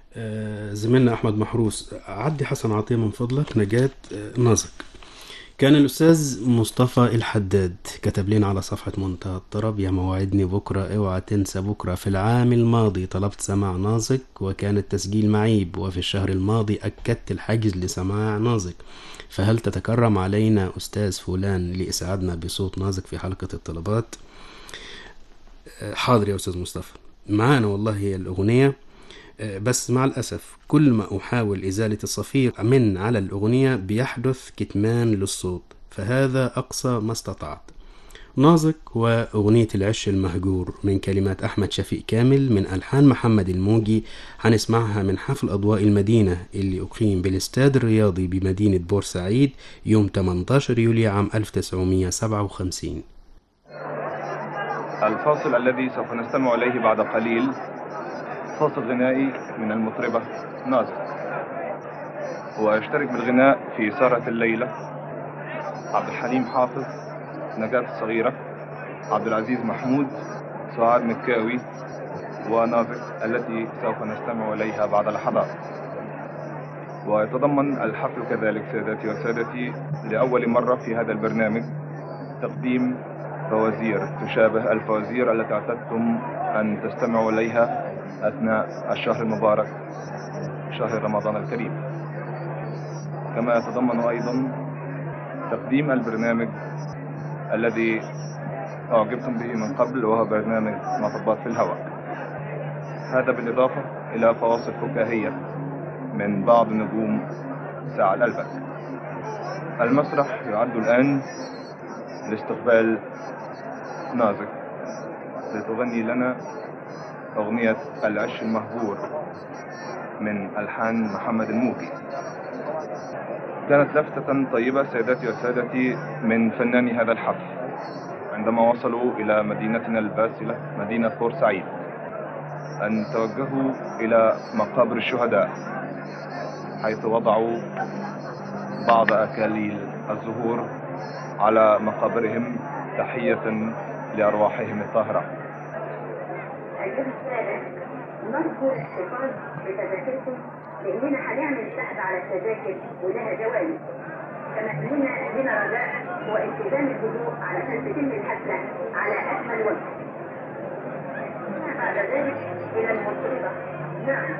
آه، زميلنا أحمد محروس عدي حسن عطية من فضلك نجاة آه، نازك كان الأستاذ مصطفى الحداد كتب لنا على صفحة منتهى الطرب يا موعدني بكرة اوعى تنسى بكرة في العام الماضي طلبت سماع نازك وكان التسجيل معيب وفي الشهر الماضي أكدت الحجز لسماع نازك فهل تتكرم علينا أستاذ فلان لإسعادنا بصوت نازك في حلقة الطلبات آه، حاضر يا أستاذ مصطفى معانا والله هي الأغنية آه، بس مع الأسف كل ما أحاول إزالة الصفير من على الأغنية بيحدث كتمان للصوت فهذا أقصى ما استطعت نازك وأغنية العش المهجور من كلمات أحمد شفيق كامل من ألحان محمد الموجي هنسمعها من حفل أضواء المدينة اللي أقيم بالاستاد الرياضي بمدينة بورسعيد يوم 18 يوليو عام 1957 الفاصل الذي سوف نستمع إليه بعد قليل فاصل غنائي من المطربة نازك ويشترك بالغناء في سهرة الليلة عبد الحليم حافظ نجاة الصغيرة عبد العزيز محمود سعاد مكاوي ونازك التي سوف نستمع إليها بعد لحظات ويتضمن الحفل كذلك سادتي وسادتي لأول مرة في هذا البرنامج تقديم فوازير تشابه الفوازير التي اعتدتم أن تستمعوا إليها أثناء الشهر المبارك شهر رمضان الكريم كما يتضمن أيضا تقديم البرنامج الذي أعجبتم به من قبل وهو برنامج مطبات في الهواء هذا بالإضافة إلى فواصل فكاهية من بعض نجوم ساعة الألبك المسرح يعد الآن لاستقبال نازك لتغني لنا أغنية العش المهجور من ألحان محمد الموجي كانت لفتة طيبة سيداتي وسادتي من فناني هذا الحفل عندما وصلوا إلى مدينتنا الباسلة مدينة بورسعيد أن توجهوا إلى مقابر الشهداء حيث وضعوا بعض أكاليل الزهور على مقابرهم تحية لأرواحهم الطاهرة الجزء الثالث نرجو الاحتفاظ بتذاكركم لاننا هنعمل سحب على التذاكر ولها جوائز كما اننا لنا رجاء هو التزام الهدوء علشان تتم الحفله على اكمل وجه بعد ذلك الى المطربه نعم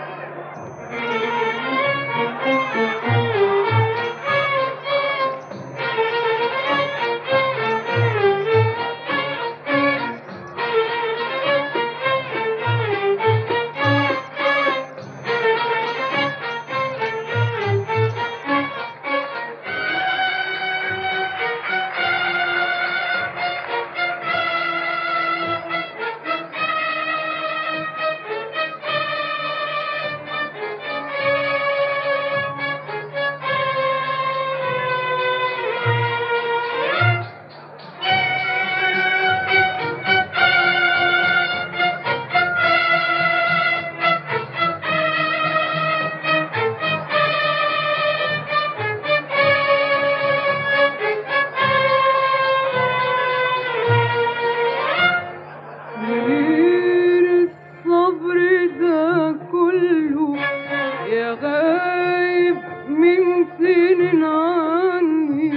منين الصبر ده كله يا غايب من سنين عني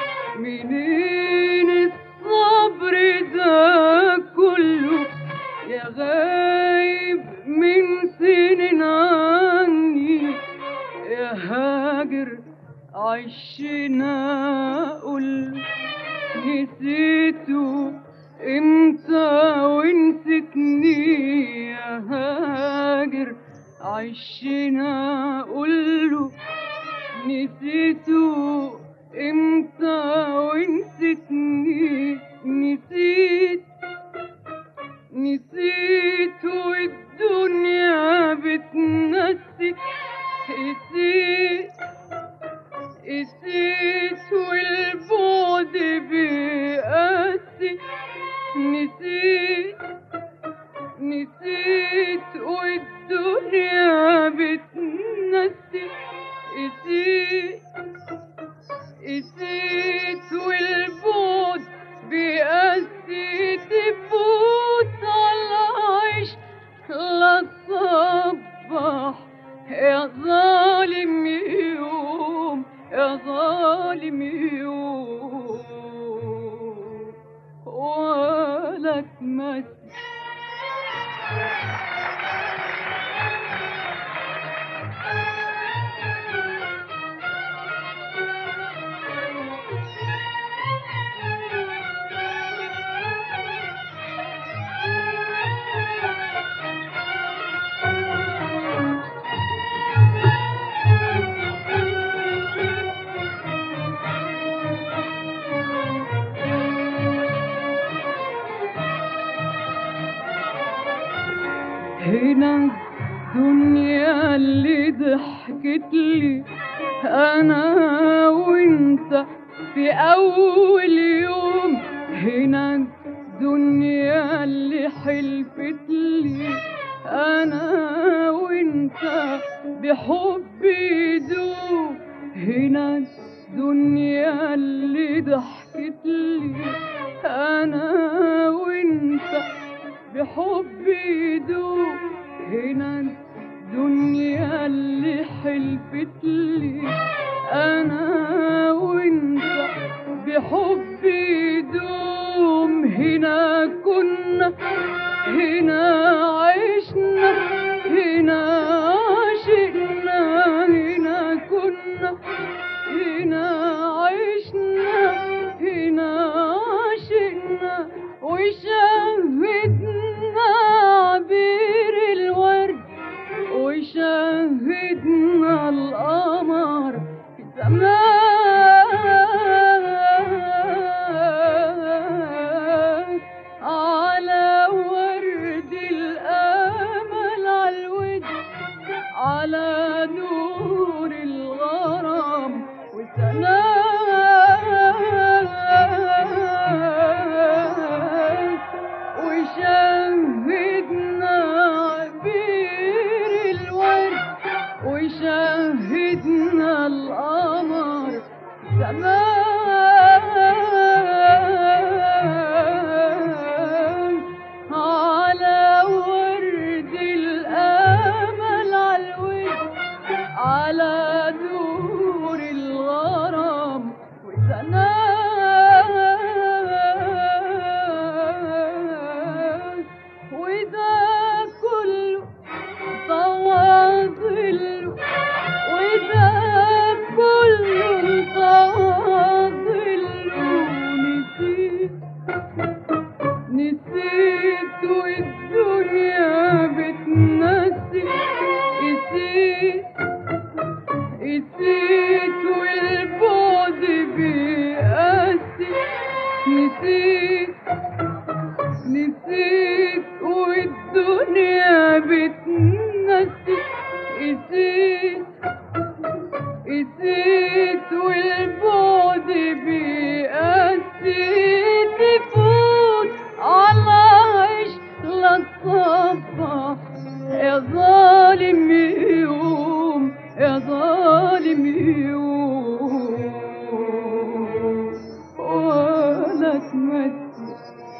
منين الصبر ده كله يا غايب من سنين عني يا هاجر عشنا قول نسيته امتى ونسيتني يا هاجر عشنا قوله نسيته امتى ونسيتني نسيت نسيت والدنيا بتنسي نسيت نسيت والبعد بيقاسي نسيت نسيت والدنيا بتنسي نسيت نسيت والبعد بيقاسي تفوت على العيش لا تصبح الدنيا اللي ضحكت لي انا وانت في اول يوم هنا الدنيا اللي حلفت لي انا وانت بحبي دوب هنا الدنيا اللي ضحكت لي انا وانت بحبي دوب هنا الدنيا اللي حلفت لي انا وانت بحبي دوم هنا كنا هنا عشنا هنا عشقنا هنا كنا هنا عشنا هنا عشقنا وشاهدنا عبير الورد وشاهدنا القمر في السماء على ورد الأمل على الوجه على نور الغرام وسناء وشاهدنا عبير الورد وشاهدنا القمر سماء على ورد الأمل على الوجه على دور الغرام وسناء وده كله طواظل وده كله طواظل ونسيت نسيت والدنيا بتنسي نسيت نسيت والبعد بيقاسي نسيت نسيت والدنيا بتنسي نسيت نسيت والبعد بيقاسي تفوت على عشق للصبح يا ظالم يوم يا ظالم يوم ولا تمثل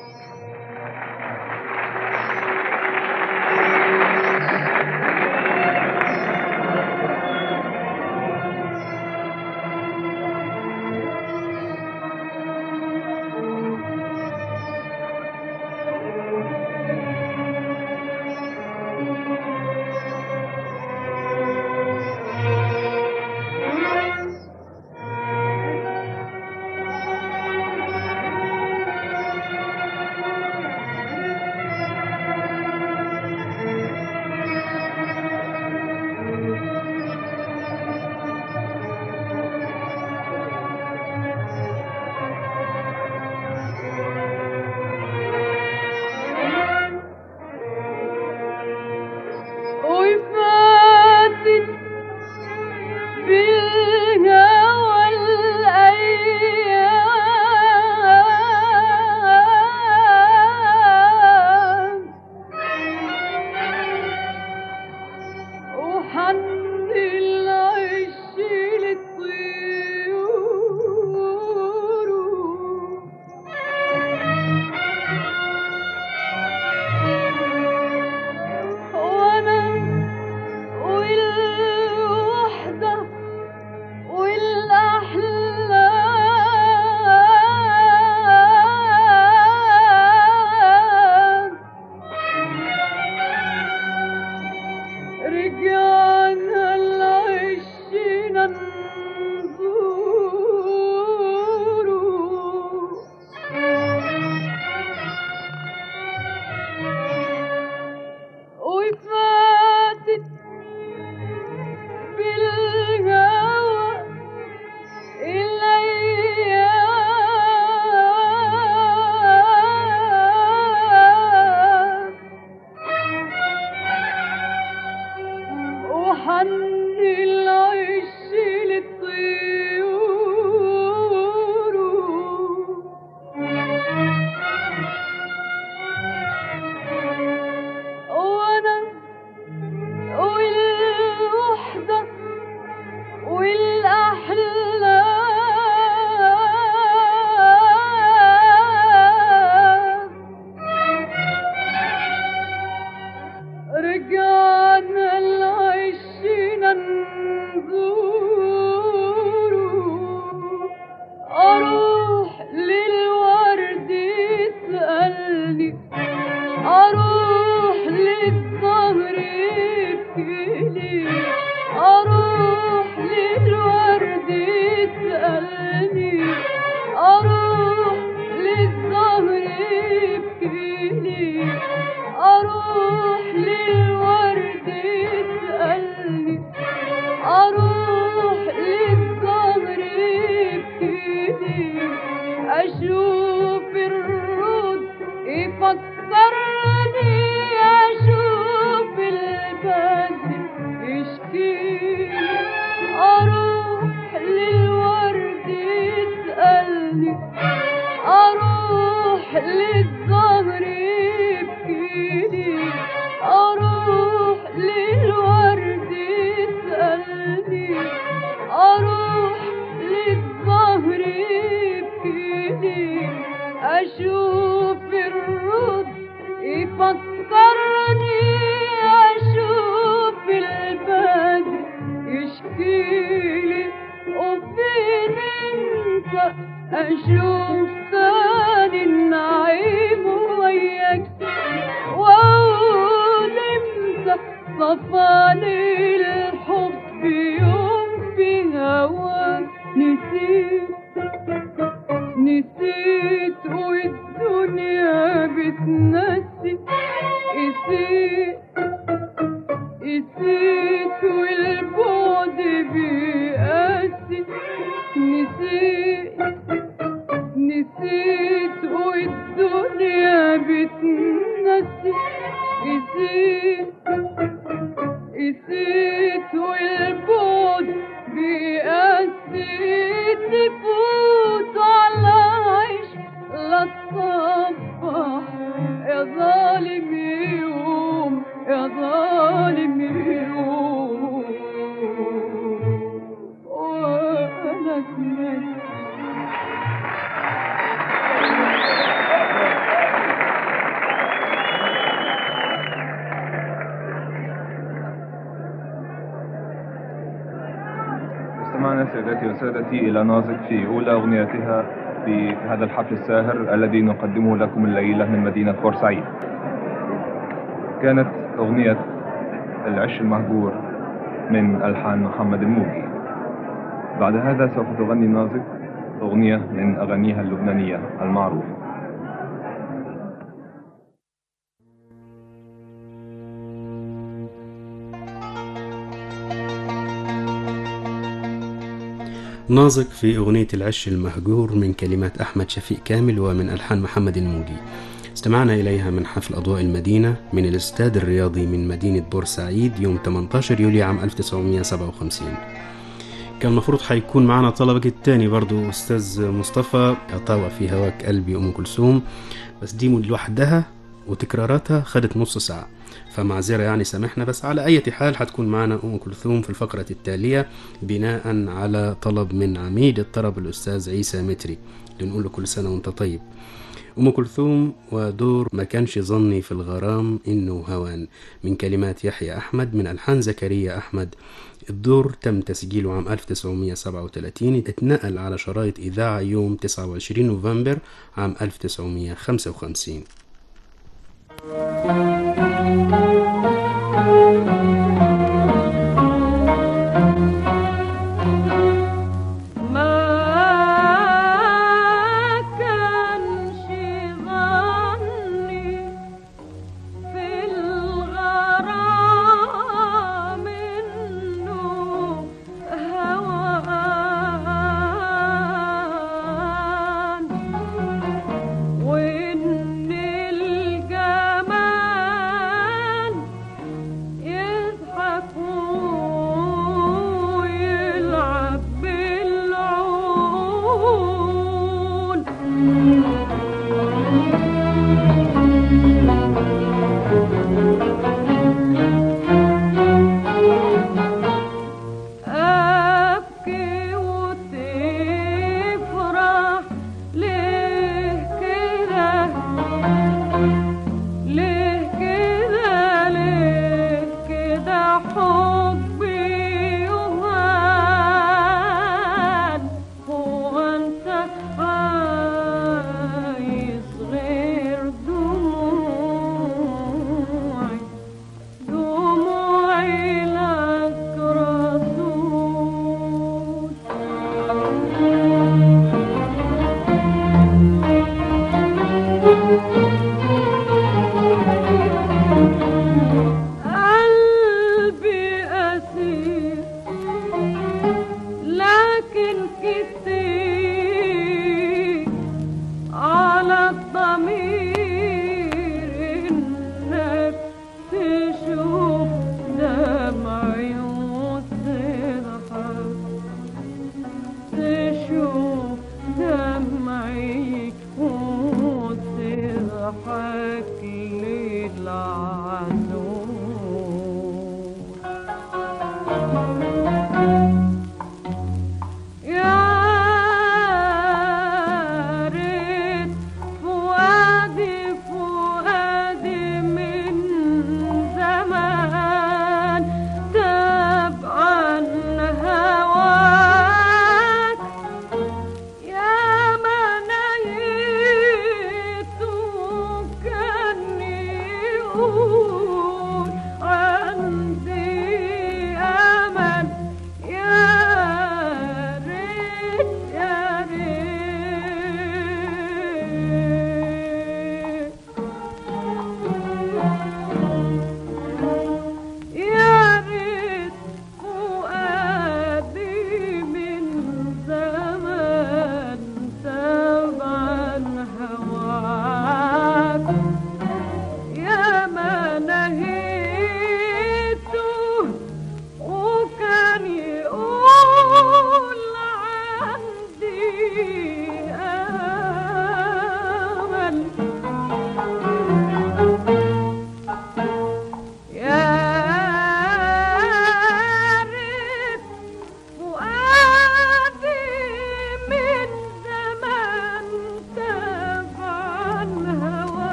وفاتت بالهوى الأيام وحن العش للطيور وانا والوحدة والأحلام رجعنا لعشنا نزور وفاتت بالهوى الأيام حن العش للطيور وانا والوحدة والأحلام رجعنا العشنا نزور أروح للورد يسألني أروح للظهر يبكيلي أروح للورد يسألني أروح للظهر يبكيلي أروح للورد يسألني أروح للظهر يبكيلي أشوف الرد يفكرني أشوف البدر يشكيلي أروح للورد يسألني أروح للظهر يبكيلي أروح للورد يسألني أروح للظهر يبكيلي أشوف الرد يفكرني أشوف البدر يشكيلي وفين انت أشوف ثاني النعيم وياك وأقول امتى صفاني الحب يوم في هواك نسيت نسيت والدنيا بتنسي نسيت نسيت والبعد بيقاسي نسيت نسيت والدنيا بتنسي نسيت نسيت والبعد بيقاسي تفوت على عيش لا تصبح يا ظالم يوم يا ظالم يوم وانا سمعت استمعنا سيداتي وسادتي إلى نازك في أولى أغنيتها في هذا الحفل الساهر الذي نقدمه لكم الليلة من مدينة بورسعيد كانت أغنية العش المهجور من ألحان محمد الموجي بعد هذا سوف تغني نازك أغنية من أغانيها اللبنانية المعروفة نازك في أغنية العش المهجور من كلمات أحمد شفيق كامل ومن ألحان محمد الموجي استمعنا إليها من حفل أضواء المدينة من الاستاد الرياضي من مدينة بورسعيد يوم 18 يوليو عام 1957 كان المفروض حيكون معنا طلبك التاني برضو أستاذ مصطفى طاوع في هواك قلبي أم كلثوم بس دي لوحدها وتكراراتها خدت نص ساعة فمعذرة يعني سامحنا بس على أي حال هتكون معنا أم كلثوم في الفقرة التالية بناء على طلب من عميد الطرب الأستاذ عيسى متري لنقول له كل سنة وأنت طيب أم كلثوم ودور ما كانش ظني في الغرام إنه هوان من كلمات يحيى أحمد من ألحان زكريا أحمد الدور تم تسجيله عام 1937 اتنقل على شرايط إذاعة يوم 29 نوفمبر عام 1955 ما كانش ظني في الغرام إنه هوان وإني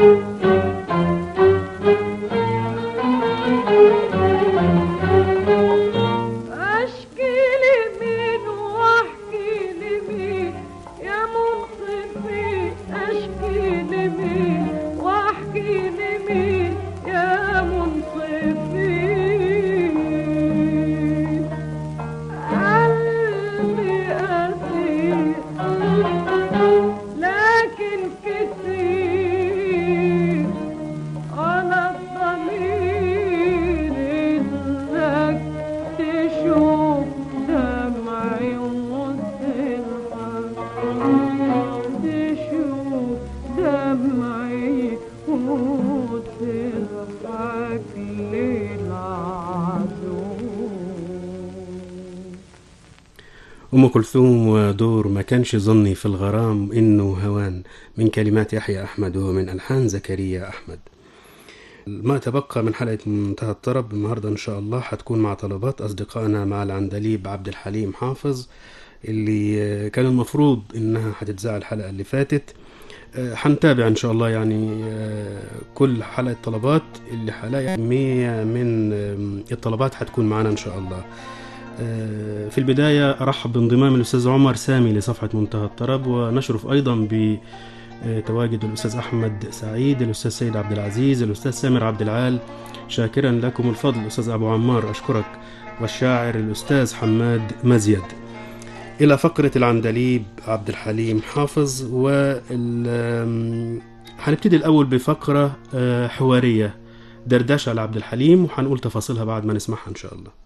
اشكي لمين واحكي لمين يا منصفين اشكي لمين واحكي لمين يا منصفين قلبي أسير لكن كتير على الضمير إنك تشوف دمعي وتضحك تشوف دمعي وتضحك للعدو أم كلثوم ودور ما كانش ظني في الغرام إنه هوان من كلمات يحيى أحمد ومن ألحان زكريا أحمد ما تبقى من حلقة منتهى الطرب النهاردة إن شاء الله هتكون مع طلبات أصدقائنا مع العندليب عبد الحليم حافظ اللي آه، كان المفروض إنها هتتذاع الحلقة اللي فاتت آه، هنتابع إن شاء الله يعني آه، كل حلقة طلبات اللي هلاقي كمية من آه، الطلبات هتكون معانا إن شاء الله آه، في البداية أرحب بانضمام الأستاذ عمر سامي لصفحة منتهى الطرب ونشرف أيضا بتواجد الأستاذ أحمد سعيد الأستاذ سيد عبد العزيز الأستاذ سامر عبد العال شاكرا لكم الفضل أستاذ أبو عمار أشكرك والشاعر الأستاذ حماد مزيد إلى فقرة العندليب عبد الحليم حافظ وال آم، هنبتدي الأول بفقرة آه، حوارية دردشة لعبد الحليم وهنقول تفاصيلها بعد ما نسمعها إن شاء الله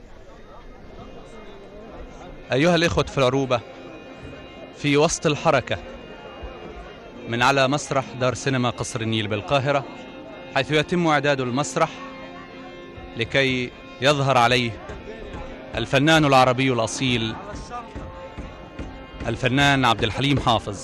أيها الإخوة في العروبة في وسط الحركة من على مسرح دار سينما قصر النيل بالقاهرة حيث يتم إعداد المسرح لكي يظهر عليه الفنان العربي الأصيل الفنان عبد الحليم حافظ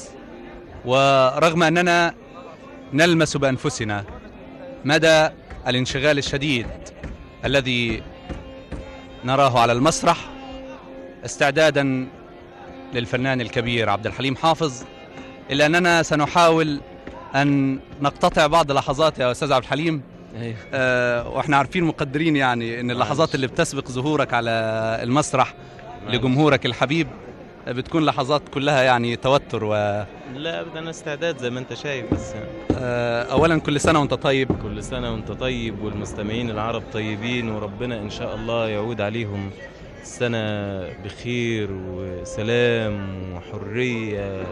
ورغم أننا نلمس بأنفسنا مدى الانشغال الشديد الذي نراه على المسرح استعدادا للفنان الكبير عبد الحليم حافظ إلا أننا سنحاول أن نقتطع بعض لحظات يا أستاذ عبد الحليم ايوه آه وإحنا عارفين مقدرين يعني أن اللحظات اللي بتسبق ظهورك على المسرح لجمهورك الحبيب آه، بتكون لحظات كلها يعني توتر و لا ابدا استعداد زي ما انت شايف بس آه أولا كل سنة وأنت طيب كل سنه وانت طيب والمستمعين العرب طيبين وربنا ان شاء الله يعود عليهم سنه بخير وسلام وحريه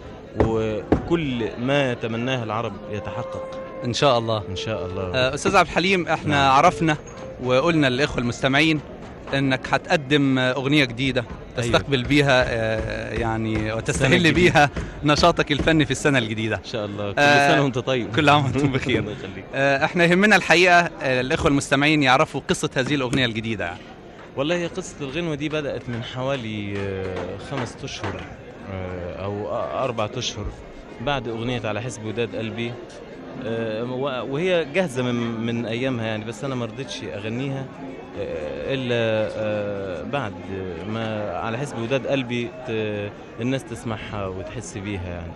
وكل ما يتمناه العرب يتحقق إن شاء الله ان شاء الله آه، استاذ عبد الحليم احنا نعم. عرفنا وقلنا للاخوه المستمعين انك هتقدم آه، اغنيه جديده أيوة. تستقبل بيها آه، يعني وتستهل الجديدة. بيها نشاطك الفني في السنه الجديده ان شاء الله كل آه، سنه وانت طيب كل عام وانتم بخير. الله يخليك آه، احنا يهمنا الحقيقه آه، الاخوه المستمعين يعرفوا قصه هذه الاغنيه الجديده يعني. والله هي قصة الغنوة دي بدأت من حوالي آه، خمس أشهر آه، أو أ- أربعة أشهر بعد أغنية على حسب وداد قلبي آه، و- وهي جاهزة من, من أيامها يعني بس أنا ما رضيتش أغنيها آه، إلا آه، بعد ما على حسب وداد قلبي ت- الناس تسمعها وتحس بيها يعني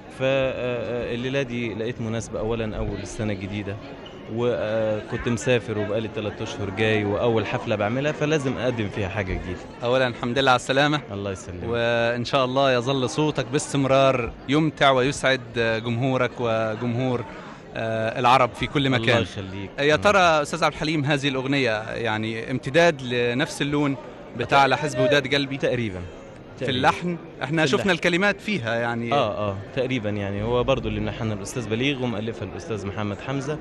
فالليلة دي لقيت مناسبة أولا أول السنة الجديدة وكنت مسافر وبقالي ثلاثة أشهر جاي وأول حفلة بعملها فلازم أقدم فيها حاجة جديدة اولا الحمد لله على السلامه الله يسلمك وان شاء الله يظل صوتك باستمرار يمتع ويسعد آه، جمهورك وجمهور آه، العرب في كل الله مكان يخليك يا ترى استاذ عبد الحليم هذه الاغنيه يعني امتداد لنفس اللون بتاع على حزب وداد قلبي تقريبا في تقريباً. اللحن احنا في شفنا اللحن. الكلمات فيها يعني اه اه تقريبا يعني هو برضو اللي ملحنها الاستاذ بليغ ومؤلفها الاستاذ محمد حمزه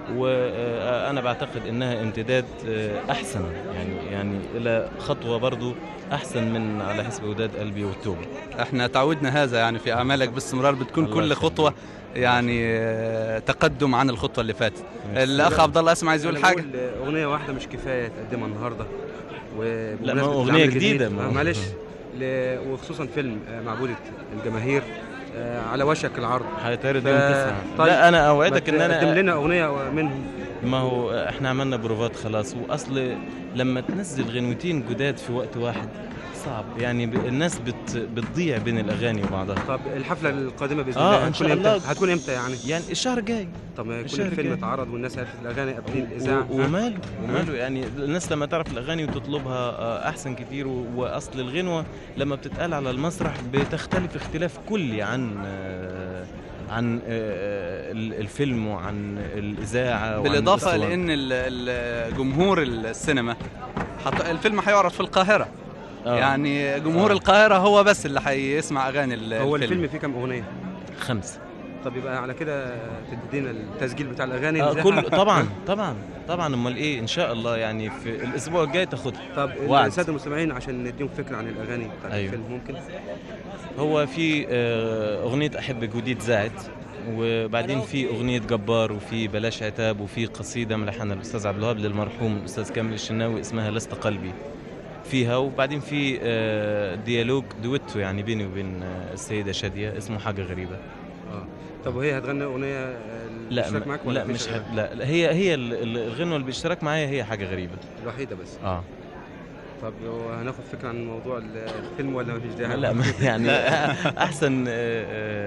وانا بعتقد انها امتداد آه، احسن يعني يعني الى خطوه برضو احسن من على حسب وداد قلبي والتوبه احنا تعودنا هذا يعني في اعمالك باستمرار بتكون الله كل يخليك. خطوه يعني آه، تقدم عن الخطوه اللي فاتت ميرسي. الاخ عبد الله اسمع عايز يقول أنا حاجه بقول اغنيه واحده مش كفايه تقدمها النهارده لا، ما هو وبمناسبة أغنية العمل جديدة، الجديد، ما هو- آه، معلش ل- وخصوصا فيلم آه، معبودة الجماهير آه، على وشك العرض هيتعرض ف- يوم تسعة طيب، لا انا اوعدك ان ما تقدم انا لنا اغنيه منهم ما هو احنا عملنا بروفات خلاص واصل لما تنزل غنوتين جداد في وقت واحد صعب يعني ب... الناس بت... بتضيع بين الاغاني وبعضها طب الحفله القادمه باذن آه، الله إن شاء هتكون امتى الله. هتكون امتى يعني يعني الشهر الجاي طب ما يكون الشهر الفيلم الجاي. اتعرض والناس عرفت الاغاني قبل الاذاعه و- وماله وماله يعني الناس لما تعرف الاغاني وتطلبها آه، احسن كتير و- واصل الغنوه لما بتتقال على المسرح بتختلف اختلاف كلي عن آه، عن آه، ال- الفيلم وعن الاذاعه وعن بالاضافه الأصوات. لان ال- ال- جمهور السينما حط... الفيلم هيعرض في القاهره آه. يعني جمهور آه. القاهره هو بس اللي هيسمع اغاني ال- هو الفيلم الفيلم فيه كام اغنيه خمسه طب يبقى على كده تدينا التسجيل بتاع الاغاني آه نذاعها؟ كل طبعا طبعا طبعا امال ايه ان شاء الله يعني في الاسبوع الجاي تاخدها طب وعد. الساده المستمعين عشان نديهم فكره عن الاغاني بتاعت أيوه. الفيلم ممكن هو في آه، أغنية أحبك ودي اتذاعت وبعدين في أغنية جبار وفي بلاش عتاب وفي قصيدة ملحنها الأستاذ عبد الوهاب للمرحوم الأستاذ كامل الشناوي اسمها لست قلبي فيها وبعدين في آه، ديالوج دويتو يعني بيني وبين آه، السيدة شادية اسمه حاجة غريبة اه طب وهي هتغني اغنيه آه، لا الاشتراك م- معاك ولا لا مفيش مش غيرها؟ حد لا لا، هي هي ال- ال- الغنوة اللي باشتراك معايا هي حاجة غريبة الوحيده بس اه طب هو هناخد فكره عن موضوع الفيلم ولا مفيش داعي لا ما- يعني احسن آه،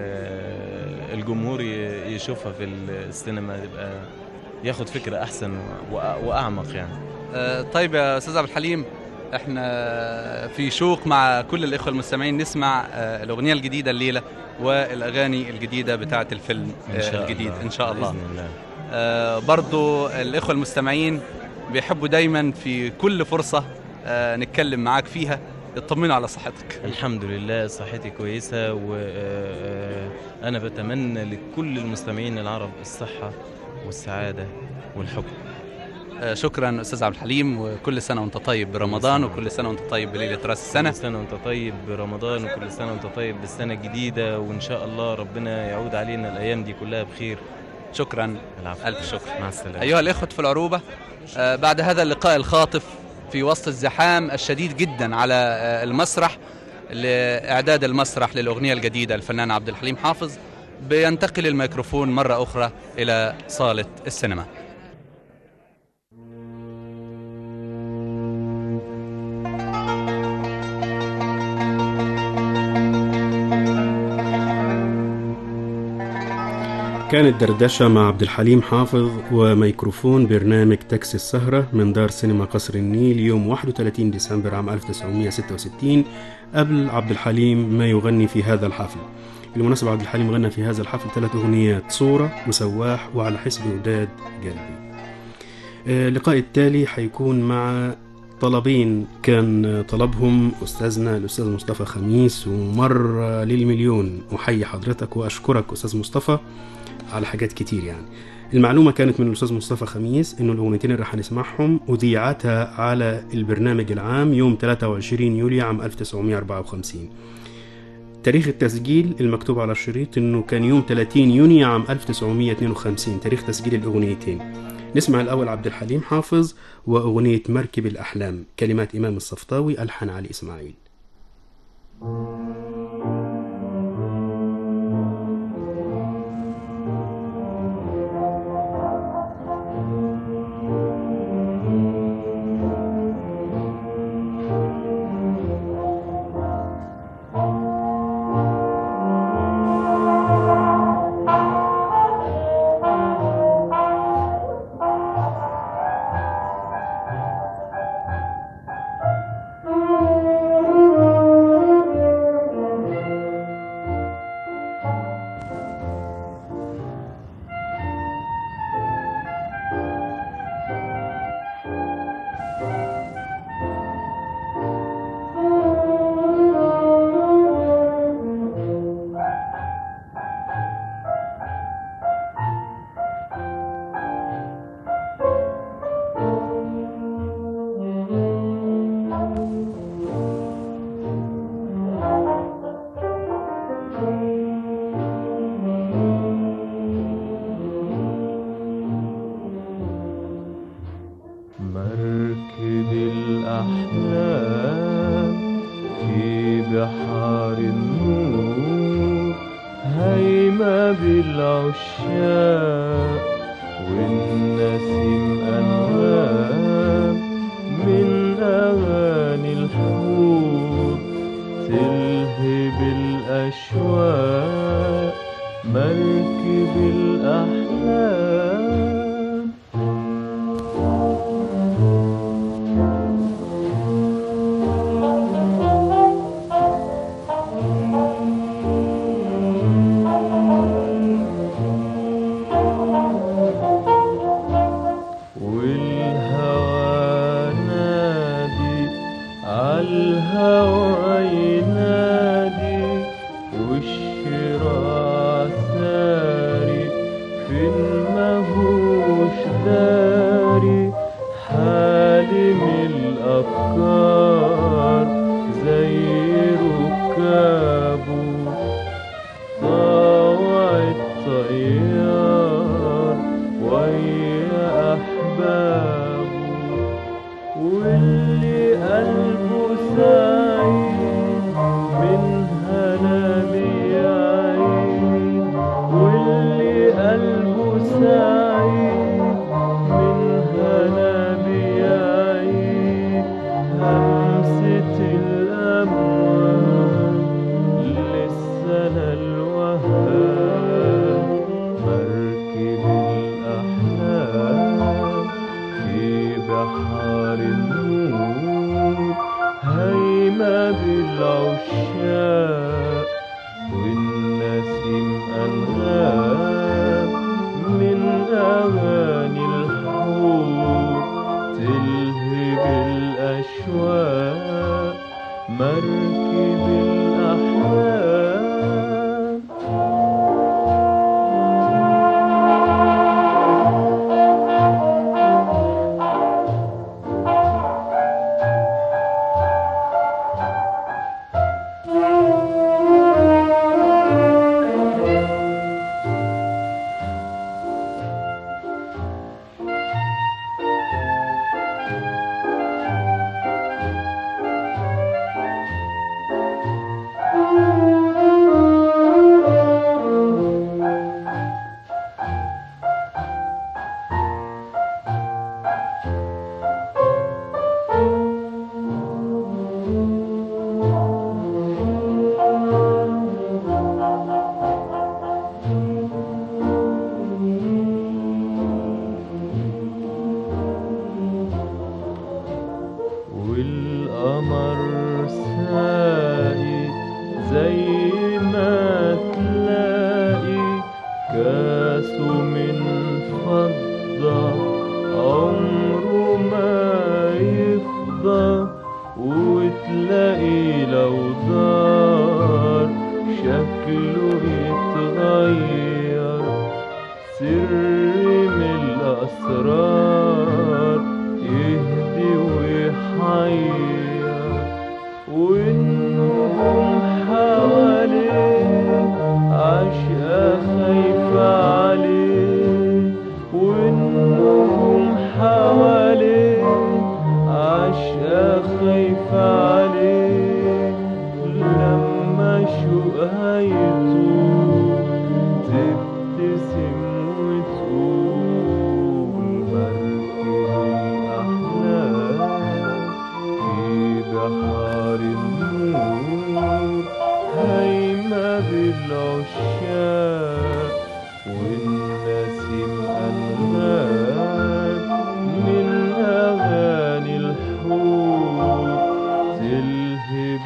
آه، الجمهور ي- يشوفها في السينما يبقى ياخد فكرة احسن وأ- واعمق يعني آه، طيب يا استاذ عبد الحليم احنا في شوق مع كل الاخوه المستمعين نسمع آه، الاغنيه الجديده الليله والاغاني الجديده بتاعه الفيلم آه، ان شاء الجديد الله ان شاء الله باذن الله آه، برضو الإخوة المستمعين بيحبوا دايما في كل فرصة آه، نتكلم معاك فيها يطمنوا على صحتك الحمد لله صحتي كويسة وأنا بتمنى لكل المستمعين العرب الصحة والسعادة والحب آه، شكرا أستاذ عبد الحليم وكل سنة وأنت طيب برمضان وكل سنة وأنت طيب بليلة رأس السنة كل سنة وأنت طيب برمضان وكل سنة وأنت طيب بالسنة الجديدة وإن شاء الله ربنا يعود علينا الأيام دي كلها بخير شكرا العفو ألف شكر مع السلامة أيها الإخوة في العروبة آه، بعد هذا اللقاء الخاطف في وسط الزحام الشديد جدا على آه، المسرح لإعداد المسرح للأغنية الجديدة الفنان عبد الحليم حافظ بينتقل الميكروفون مرة أخرى إلى صالة السينما كانت دردشة مع عبد الحليم حافظ وميكروفون برنامج تاكسي السهرة من دار سينما قصر النيل يوم 31 ديسمبر عام 1966 قبل عبد الحليم ما يغني في هذا الحفل بالمناسبة عبد الحليم غنى في هذا الحفل ثلاث أغنيات صورة وسواح وعلى حسب وداد قلبي آه، اللقاء التالي حيكون مع طلبين كان طلبهم أستاذنا الأستاذ مصطفى خميس ومر للمليون أحيي حضرتك وأشكرك أستاذ مصطفى على حاجات كتير يعني المعلومة كانت من الأستاذ مصطفى خميس إنه الأغنيتين اللي هنسمعهم أذيعتا على البرنامج العام يوم 23 يوليو عام 1954 تاريخ التسجيل المكتوب على الشريط إنه كان يوم 30 يونيو عام 1952 تاريخ تسجيل الأغنيتين نسمع الأول عبد الحليم حافظ وأغنية مركب الأحلام كلمات إمام الصفطاوي ألحن علي إسماعيل مركب الأحلام في بحار النور هيمة بالعشاق والنسيم أنغام من أغاني الحور الأشواق مركب الأحلام والهوى نادي عالهوى ينادي والشراع ساري فين ماهوش داري حالم الأفكار زي ركابه طاوع الطيار ويا أحبابه واللي قلبه سعيد من هنا بيعيد واللي قلبه سعيد من هنا بيعيد همسة الأموال للسنة الوهاب مركب الأحلام في بحار النور هيمة بالعشاق والنسيم أنغام من أغاني الحور تلهب الأشواق مركب الأحلام والقمر ساقي زي ما تلاقي كاسه من فضة عمره ما يفضى وتلاقي لو دار شكله يتغير سر من الأسرار يهدي ويحير والنجوم حواليه عشقة خايفة عليه والنجوم حواليه عشقة خايفة عليه لما شوقها يطول تبتسم وتقول مركب الأحلام في بحار النور هيمة بالعشاق والنسيم أنغام من أغاني الحور تلهب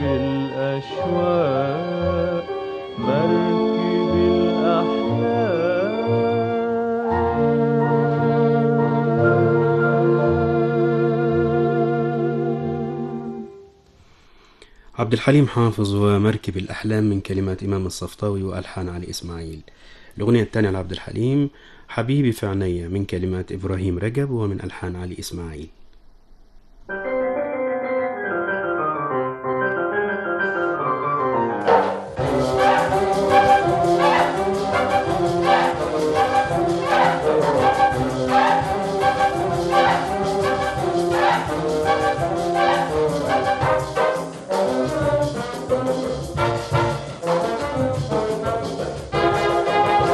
الأشواق مركب الأحلام عبد الحليم حافظ ومركب الأحلام من كلمات إمام الصفطاوي وألحان علي إسماعيل الأغنية الثانية لعبد الحليم حبيبي في عينيا من كلمات إبراهيم رجب ومن ألحان علي إسماعيل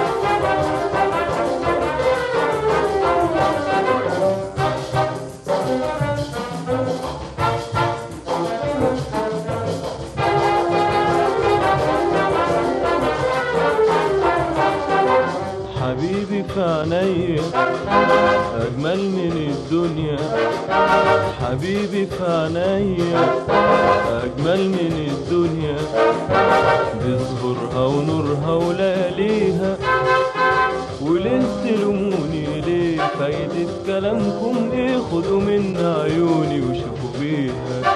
مركب حبيبي في عينيا أجمل من الدنيا حبيبي في عينيا أجمل من الدنيا بظهورها ونورها ولياليها وليه تلوموني ليه فايدة كلامكم ايه خدوا من عيوني وشوفوا بيها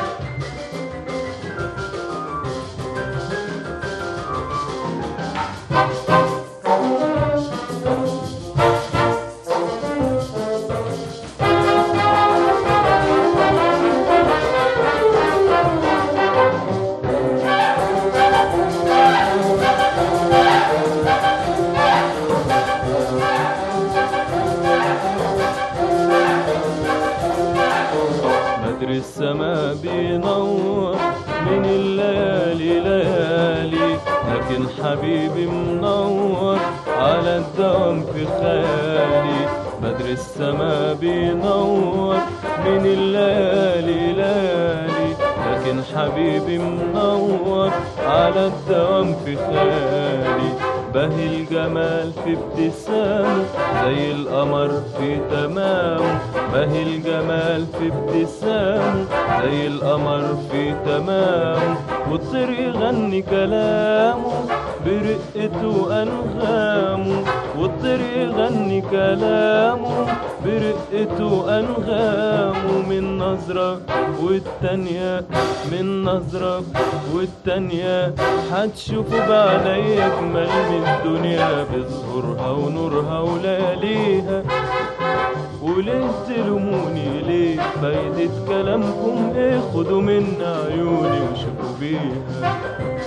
بدر السما بينور من الليالي ليالي لكن حبيبي منور على الدوام في خيالي بدر السما بينور من الليالي ليالي لكن حبيبي منور على الدوام في خيالي بهي الجمال في ابتسامه زي القمر في تمامه بهي الجمال في ابتسامه زي القمر في تمامه والطير يغني كلامه برقته وأنغامه والطير يغني كلامه برقته وأنغامه من نظرة والتانية من نظرة والتانية هتشوفوا بعيني أجمل من الدنيا بظهورها ونورها ولياليها وليه تلوموني ليه فايدة كلامكم ايه خدوا من عيوني وشوفوا بيها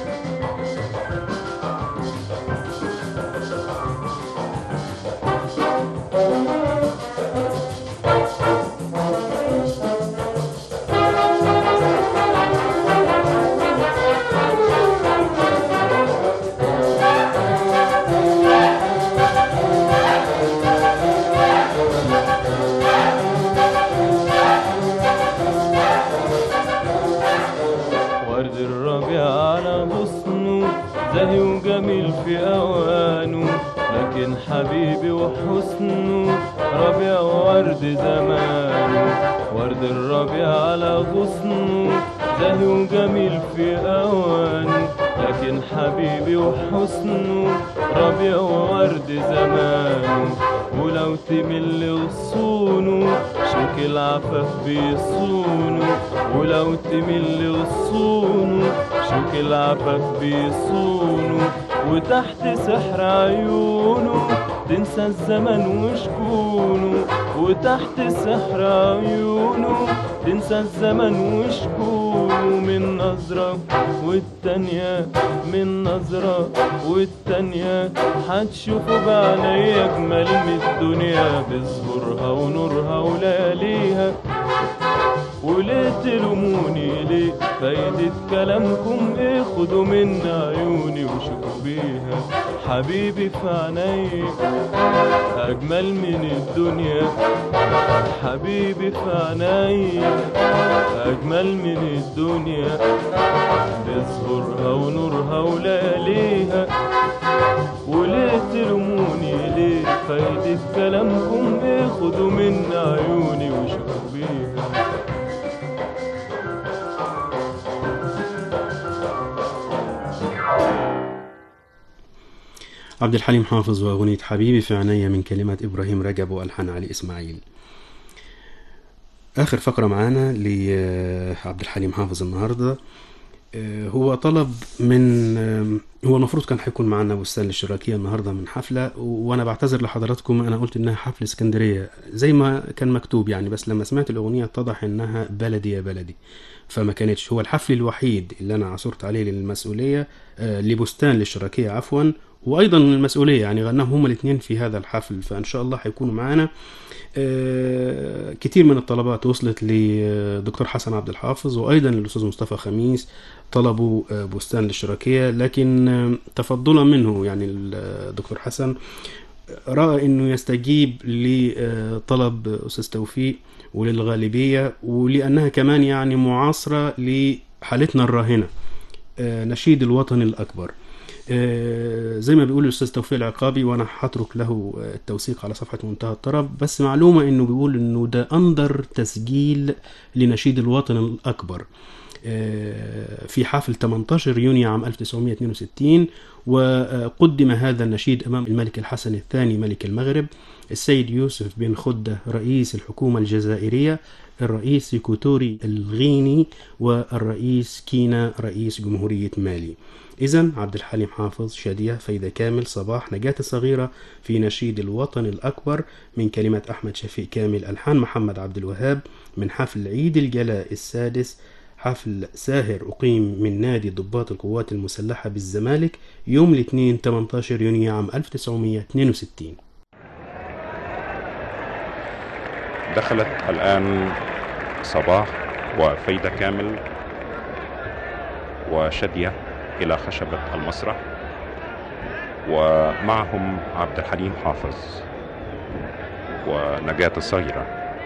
ورد الربيع على غصنه زاهي وجميل في أوانه لكن حبيبي وحسنه ربيع وورد زمانه ورد الربيع على غصنه زاهي وجميل في أوانه لكن حبيبي وحسنه ربيع وورد زمانه ولو تمل غصونه شوك العفاف بيصونه ولو تمل غصونه شوك العفاف بيصونه وتحت سحر عيونه تنسى الزمن وشكونه وتحت سحر عيونه تنسى الزمن وشكونه من نظرة والتانية من نظرة والتانية هتشوفوا بعيني أجمل من الدنيا بظهورها ونورها ولياليها وليه تلوموني ليه فايدة كلامكم ايه خدوا من عيوني وشوفوا بيها حبيبي في عيني أجمل من الدنيا حبيبي في عيني أجمل من الدنيا بظهورها ونورها ولياليها وليه تلوموني ليه فايدة كلامكم ايه خدوا من عيوني وشوفوا بيها عبد الحليم حافظ وأغنية حبيبي في عينيا من كلمات إبراهيم رجب وألحان علي إسماعيل آخر فقرة معانا لعبد الحليم حافظ النهاردة آه، هو طلب من آم، هو المفروض كان هيكون معنا بستان الاشتراكية النهاردة من حفلة وأنا بعتذر لحضراتكم أنا قلت إنها حفلة اسكندرية زي ما كان مكتوب يعني بس لما سمعت الأغنية اتضح إنها بلدي يا بلدي فما كانتش هو الحفل الوحيد اللي أنا عثرت عليه للمسؤولية آه، لبستان الاشتراكية عفوا وأيضا المسؤولية يعني غناهم هما الاثنين في هذا الحفل فإن شاء الله هيكونوا معانا آه، كتير من الطلبات وصلت لدكتور حسن عبد الحافظ وايضا للاستاذ مصطفى خميس طلبوا آه، بستان الاشتراكيه لكن آه، تفضلا منه يعني الدكتور حسن راى انه يستجيب لطلب استاذ توفيق وللغالبيه ولانها كمان يعني معاصره لحالتنا الراهنه آه، نشيد الوطن الاكبر آه، زي ما بيقول الاستاذ توفيق العقابي وانا هترك له آه، التوثيق على صفحه منتهى الطرب بس معلومه انه بيقول انه ده اندر تسجيل لنشيد الوطن الاكبر آه، في حفل 18 يونيو عام 1962 وقدم هذا النشيد امام الملك الحسن الثاني ملك المغرب السيد يوسف بن خده رئيس الحكومه الجزائريه الرئيس سيكوتوري الغيني والرئيس كينا رئيس جمهوريه مالي إذا عبد الحليم حافظ شادية فايدة كامل صباح نجاة الصغيرة في نشيد الوطن الأكبر من كلمة أحمد شفيق كامل ألحان محمد عبد الوهاب من حفل عيد الجلاء السادس حفل ساهر أقيم من نادي ضباط القوات المسلحة بالزمالك يوم الاثنين 18 يونيو عام 1962 دخلت الآن صباح وفايدة كامل وشدية إلى خشبة المسرح ومعهم عبد الحليم حافظ ونجاة الصغيرة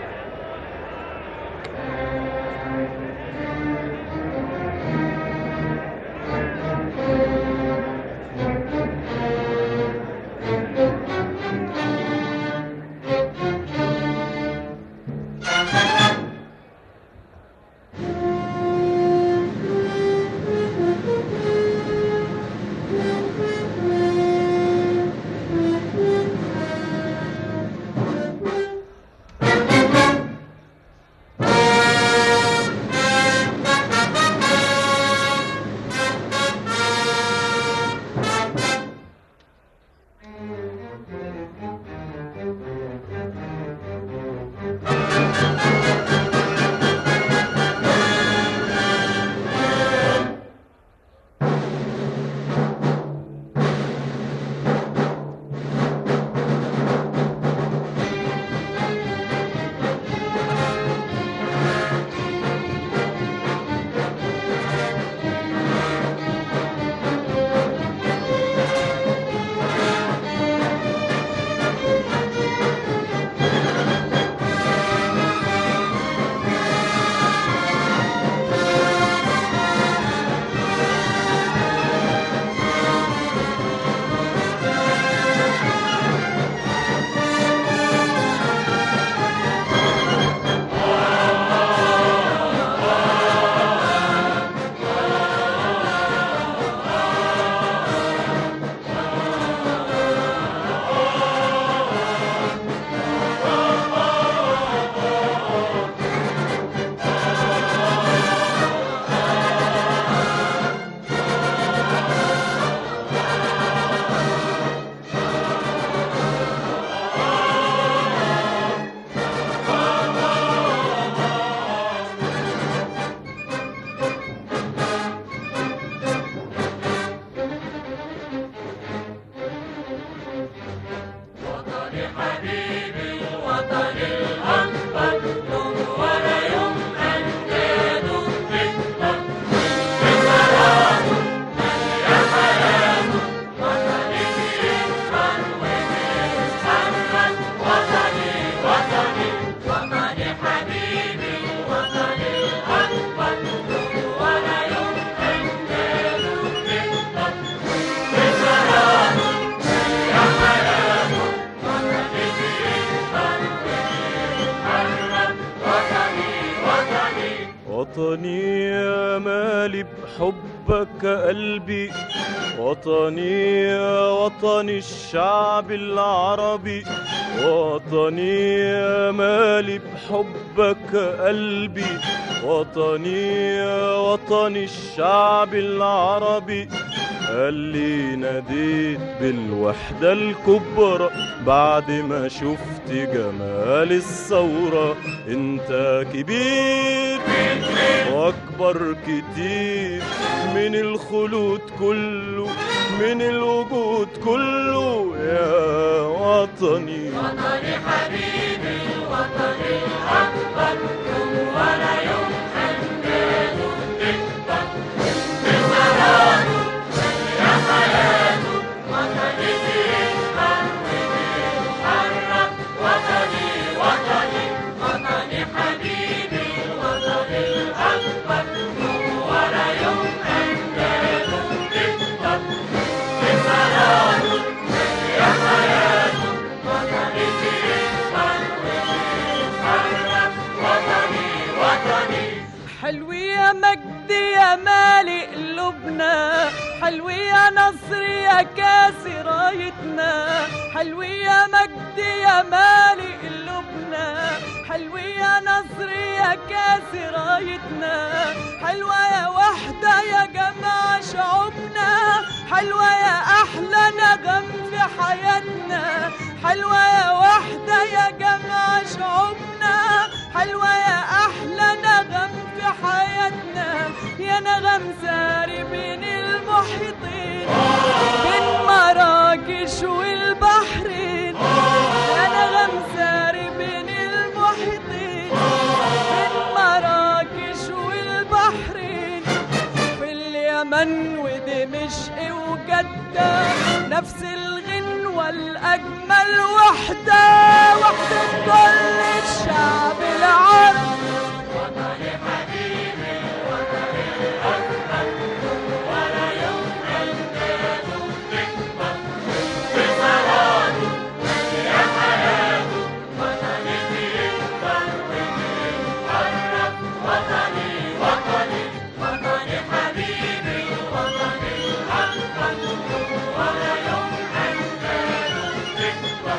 وطني يا مالي بحبك قلبي وطني يا وطن الشعب العربي وطني يا مالي بحبك قلبي وطني يا وطن الشعب العربي اللي ناديت بالوحدة الكبرى بعد ما شفت جمال الثورة انت كبير واكبر كتير من الخلود كله من الوجود كله يا وطني وطني حبيبي الوطن الأكبر يوم ورا يوم أمجاده تكبر بسلامه يا حياته وطني بيكبر وبيتحرك وطني وطني وطني حبيبي الوطن الأكبر يوم ورا يوم أمجاده تكبر نصر يا كاسي رايتنا حلو يا مجد يا مالي قلوبنا حلو يا نصر يا كاسي رايتنا حلوة يا وحدة يا جماعة شعوبنا حلوة يا أحلى نغم في حياتنا حلوة يا وحدة يا جماعة شعوبنا حلوة يا أحلى نغم في حياتنا يا نغم ساري بين المحيطين بين مراكش والبحرين يا نغم ساري بين المحيطين بين مراكش والبحرين في اليمن ودمشق وجدة نفس الغنوة الأجمل وحدة وحدة كل الشعب العربي وطني حبيبي وطني الأكبر ولا يوم أجداده تكبر بصلاته يا حياته وطني بيكبر وبيتحرك وطني وطني وطني حبيبي وطني الأكبر ولا يوم أجداده تكبر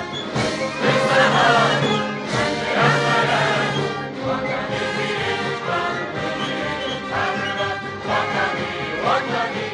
بصلاته يا حياته وطني بيكبر وبيتحرك وطني وطني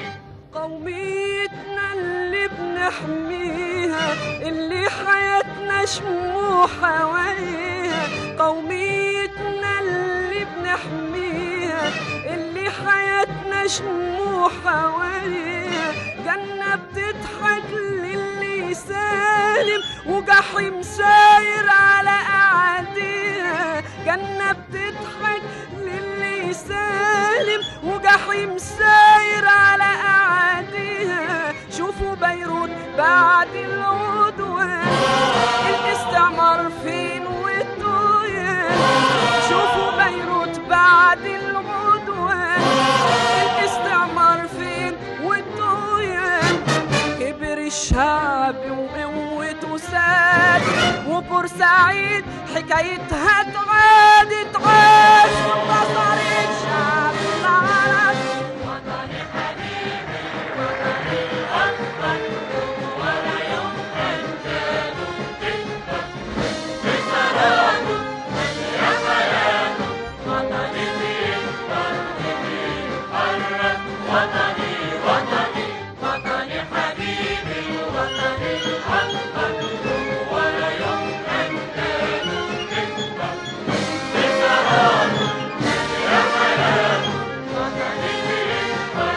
قوميتنا اللي بنحميها اللي حياتنا شموع حواليها قوميتنا اللي بنحميها اللي حياتنا شموع حواليها جنة بتضحك للي سالم وجحيم ساير على أعاديها جنة بتضحك للي سالم وجحيم ساير على أعاديها شوفوا بيروت بعد العدوان الاستعمار فين والطغيان شوفوا بيروت بعد العدوان الاستعمار فين والطغيان كبر الشعب وقوته ساد وبورسعيد حكايتها تعاد تعاد وانتصر الشعب العربي وطني حبيبي وطني الأكبر ولا يوم أجداده تكبر بصلاته يا حياته وطني بيكبر وبيتحرك وطني وطني وطني حبيبي وطني الأكبر ولا يوم أجداده تكبر بصلاته يا حياته وطني بيكبر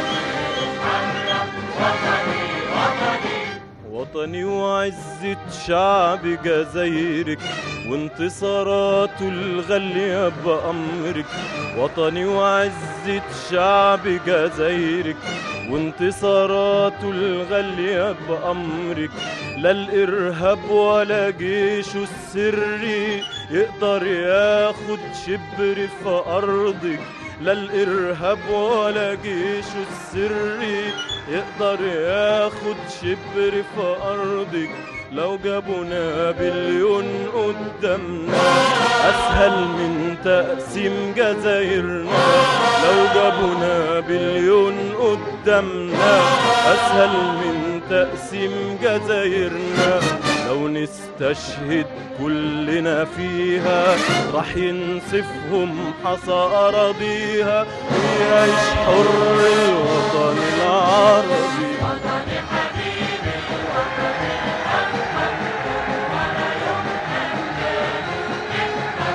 وبيتحرك وطني وطني وطني وعزة شعب جزايرك وانتصاراته الغالية بأمرك وطني وعزة شعب جزايرك وانتصاراته الغالية بأمرك لا الإرهاب ولا جيشه السري يقدر ياخد شبر في أرضك لا الإرهاب ولا جيشه السري يقدر ياخد شبر في أرضك لو جابوا نابليون قدامنا أسهل من تقسيم جزايرنا لو جابوا نابليون قدامنا أسهل من تقسيم جزايرنا لو نستشهد كلنا فيها راح ينسفهم حصى أراضيها ويعيش حر الوطن العربي وطني حبيبي وطني الأكبر ولا يوم أجداده تكبر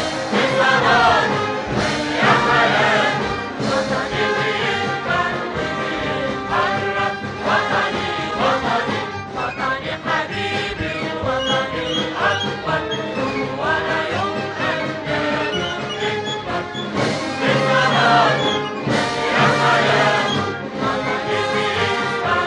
بصلاته يا حياته وطني بيكبر وبيتحرك وطني وطني وطني حبيبي وطني الأكبر ولا يوم أجداده تكبر بصلاته يا حياته وطني بيكبر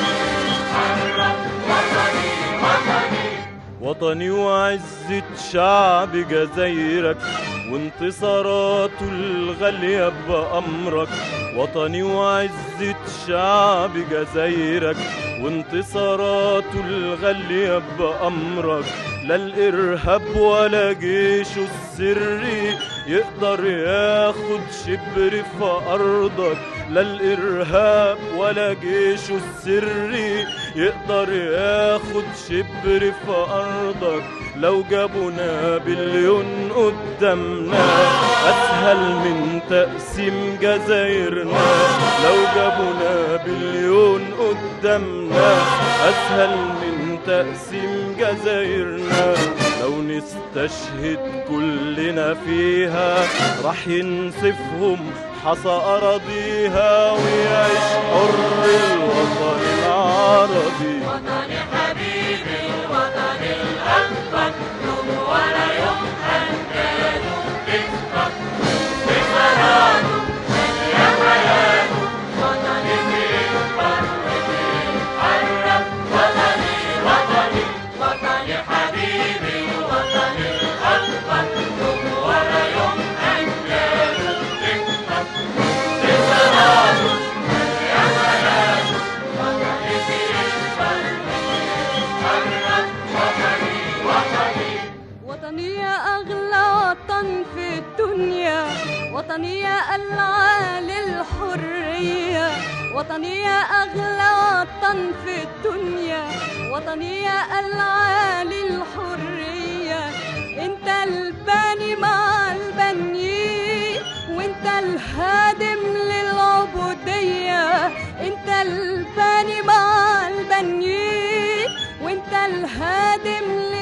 وبيتحرك وطني وطني وطني وعزة شعب جزايرك وانتصاراته الغالية بأمرك وطني وعزة شعب جزايرك وانتصاراته الغالية بأمرك لا الإرهاب ولا جيشه السري يقدر ياخد شبر في أرضك لا الإرهاب ولا جيشه السري يقدر ياخد شبر في أرضك لو جابوا نابليون قدامنا أسهل من تقسيم جزايرنا لو جابوا نابليون قدامنا أسهل من تقسيم جزايرنا لو نستشهد كلنا فيها راح ينسفهم حصى أراضيها ويعيش حر الوطن العربي وطني حبيبي الوطن الأكبر يوم ورا يوم أمجاده تكبر بقراراته يا حياته وطني بيكبر وبيتحرك وطني وطني وطني حبيبي الوطن الأكبر يوم ورا يوم أمجاده تكبر بقراراته يا حياته وطني بيكبر وبيتحرك وطني وطني وطني يا أغلى وطن في الدنيا وطني يا العالي الحرية وطني يا أغلى وطن في الدنيا وطني يا العالي الحرية انت الباني مع البنيين وانت الهادم للعبودية انت الباني مع البنيين وانت الهادم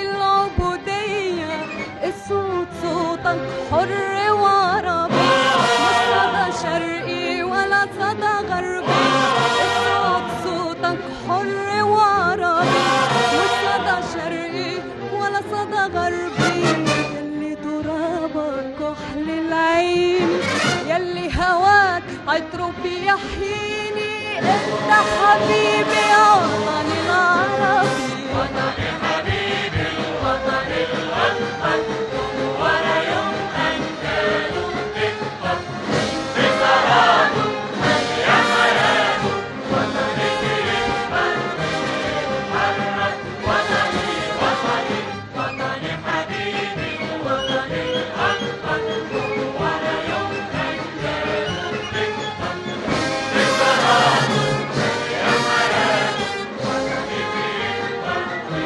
للعبودية الصوت صوتك حر وعربي مش صدى شرقي ولا صدى غربي الصوت صوتك حر وعربي مش صدى شرقي ولا صدى غربي يلي ترابك كحل العين يلي هواك عطره بيحييني انت حبيبي يا وطني العربي وطني حبيبي الوطن الأكبر يوم ورا يوم أمجاده تكبر بقراراته يا حياته وطني بيكبر وبيتحرك وطني وطني وطني حبيبي الوطن الأكبر يوم ورا يوم أمجاده تكبر بقراراته يا حياته وطني بيكبر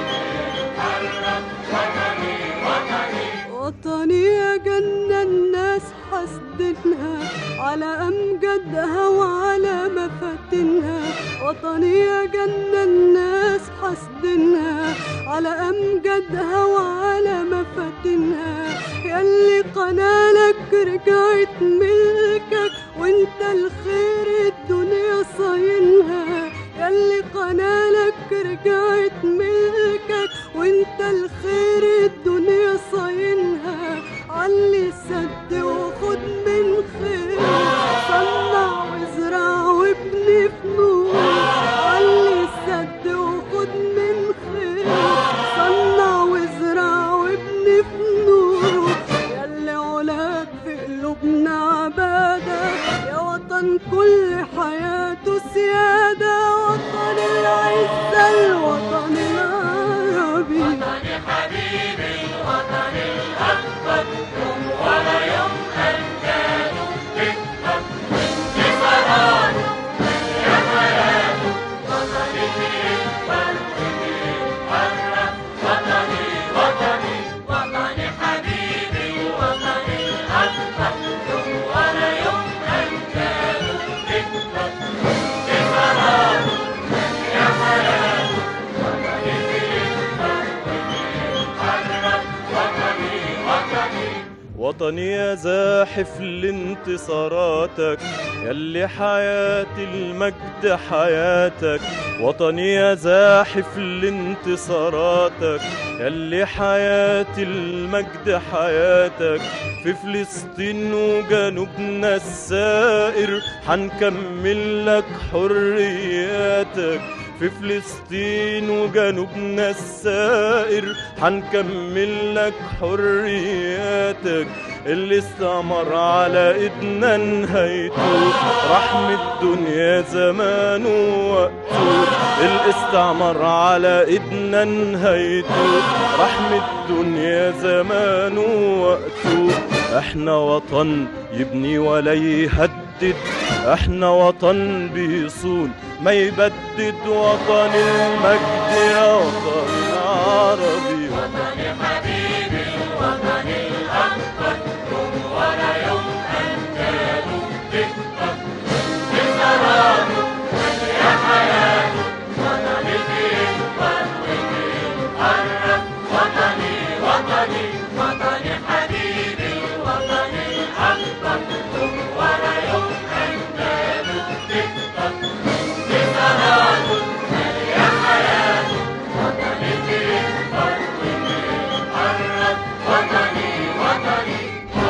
وبيتحرك وطني وطني وطني يا جنة الناس حسدنها على أمجدها وعلى مفاتنها وطني يا جنة الناس حسدنها على أمجدها وعلى مفاتنها يلي قنالك رجعت ملكك وانت الخير الدنيا صاينها يلي قنالك رجعت ملكك وانت الخير الدنيا صاينها علي سد وخد من خير صنع وازرع وابني فنون علي سد وخد من خير صنع وازرع وابني فنون يلي علاك في قلوبنا عبادة يا وطن كل حياته سيادة وطن العزة الوطن العربي وطني حبيبي الوطن الأكبر يوم ورا يوم أمجاده تكبر بقراراته يا حياته وطني بيكبر وبيتحرك وطني وطني وطني حبيبي الوطن الأكبر يوم ورا يوم أمجاده تكبر بقراراته يا حياته وطني بيكبر وبيتحرك وطني وطني وطني يا زاحف لانتصاراتك يلي حياة المجد حياتك وطني يا زاحف لانتصاراتك يلي حياة المجد حياتك في فلسطين وجنوبنا السائر حنكمل لك حرياتك في فلسطين وجنوبنا السائر حنكمل لك حرياتك اللي استعمر على ايدنا نهايته رحم الدنيا زمانه وقته الاستعمار على ايدنا نهايته رحم الدنيا زمانه وقته احنا وطن يبني ولا يهد يبدد احنا وطن بيصون ما يبدد وطن المجد يا وطن العربي وطني حبيبي الوطن الأكبر يوم ورا يوم أمجاده تكبر انتصاراته يا حياته وطني بيكبر وبيتقرب وطني وطني وطني حبيبي الوطن الأكبر يوم ورا يوم أمجاده تكبر انتصاراته يا حياته وطني بيكبر وبيتقرب وطني وطني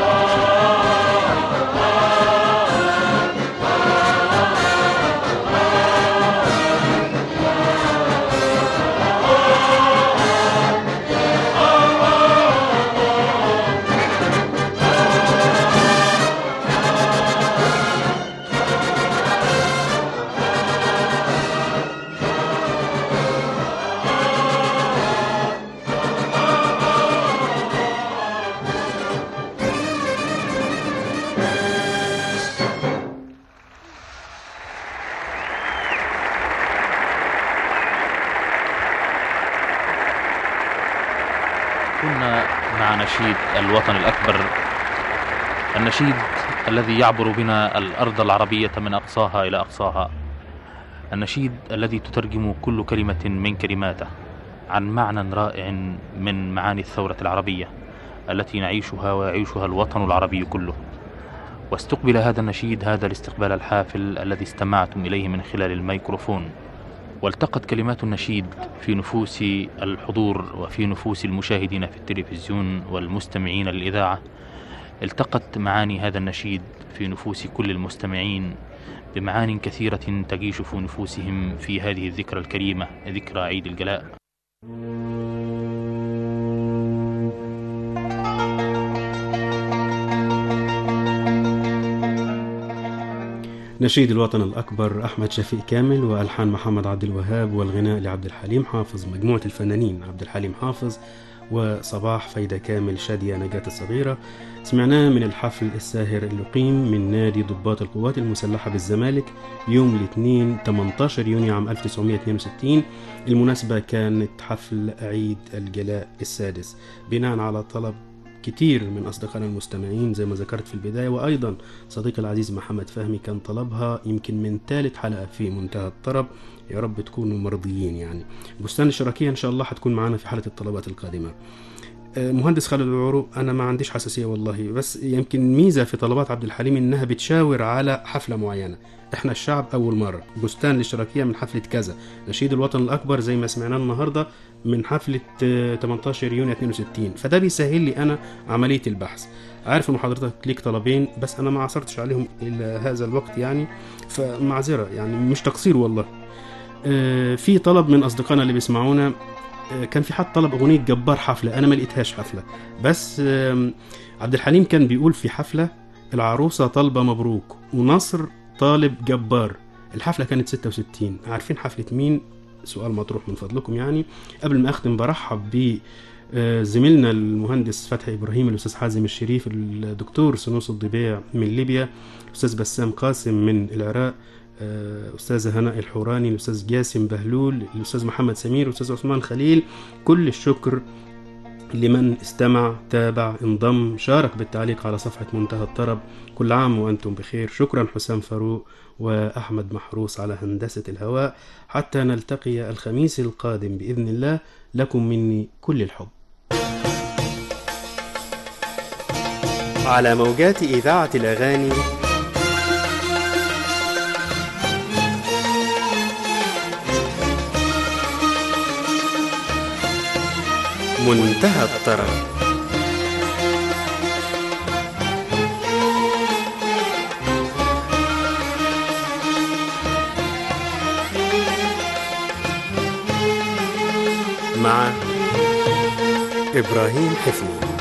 كنا مع نشيد الوطن الأكبر النشيد الذي يعبر بنا الأرض العربية من أقصاها إلى أقصاها النشيد الذي تترجم كل كلمة من كلماته عن معنى رائع من معاني الثورة العربية التي نعيشها ويعيشها الوطن العربي كله واستقبل هذا النشيد هذا الاستقبال الحافل الذي استمعتم إليه من خلال الميكروفون والتقت كلمات النشيد في نفوس الحضور وفي نفوس المشاهدين في التلفزيون والمستمعين للإذاعة التقت معاني هذا النشيد في نفوس كل المستمعين بمعان كثيرة تجيش في نفوسهم في هذه الذكرى الكريمة ذكرى عيد الجلاء نشيد الوطن الأكبر أحمد شفيق كامل وألحان محمد عبد الوهاب والغناء لعبد الحليم حافظ مجموعة الفنانين عبد الحليم حافظ وصباح فايدة كامل شادية نجاة الصغيرة سمعناه من الحفل الساهر اللي قيم من نادي ضباط القوات المسلحة بالزمالك يوم الاثنين 18 يونيو عام 1962 المناسبة كانت حفل عيد الجلاء السادس بناء على طلب كتير من أصدقائنا المستمعين زي ما ذكرت في البداية وأيضا صديقي العزيز محمد فهمي كان طلبها يمكن من ثالث حلقة في منتهى الطرب يا رب تكونوا مرضيين يعني بستان الشراكية إن شاء الله هتكون معانا في حالة الطلبات القادمة آه، مهندس خالد العروق أنا ما عنديش حساسية والله بس يمكن ميزة في طلبات عبد الحليم إنها بتشاور على حفلة معينة احنا الشعب اول مره بستان الاشتراكيه من حفله كذا نشيد الوطن الاكبر زي ما سمعناه النهارده من حفله آه، 18 يونيو 62 فده بيسهل لي انا عمليه البحث عارف ان حضرتك ليك طلبين بس انا ما عثرتش عليهم الى هذا الوقت يعني فمعذره يعني مش تقصير والله آه، في طلب من اصدقائنا اللي بيسمعونا آه، كان في حد طلب اغنيه جبار حفله انا ما لقيتهاش حفله بس آم، عبد الحليم كان بيقول في حفله العروسه طالبه مبروك ونصر طالب جبار الحفله كانت 66 عارفين حفله مين سؤال مطروح من فضلكم يعني قبل ما اختم برحب ب آه، زميلنا المهندس فتحي ابراهيم الاستاذ حازم الشريف الدكتور سنوس الضبيع من ليبيا الاستاذ بسام قاسم من العراق آه، استاذه هناء الحوراني الاستاذ جاسم بهلول الاستاذ محمد سمير الاستاذ عثمان خليل كل الشكر لمن استمع تابع انضم شارك بالتعليق على صفحة منتهى الطرب كل عام وأنتم بخير شكرا حسام فاروق وأحمد محروس على هندسة الهواء حتى نلتقي الخميس القادم بإذن الله لكم مني كل الحب على موجات إذاعة الأغاني منتهى الطرب مع إبراهيم حفني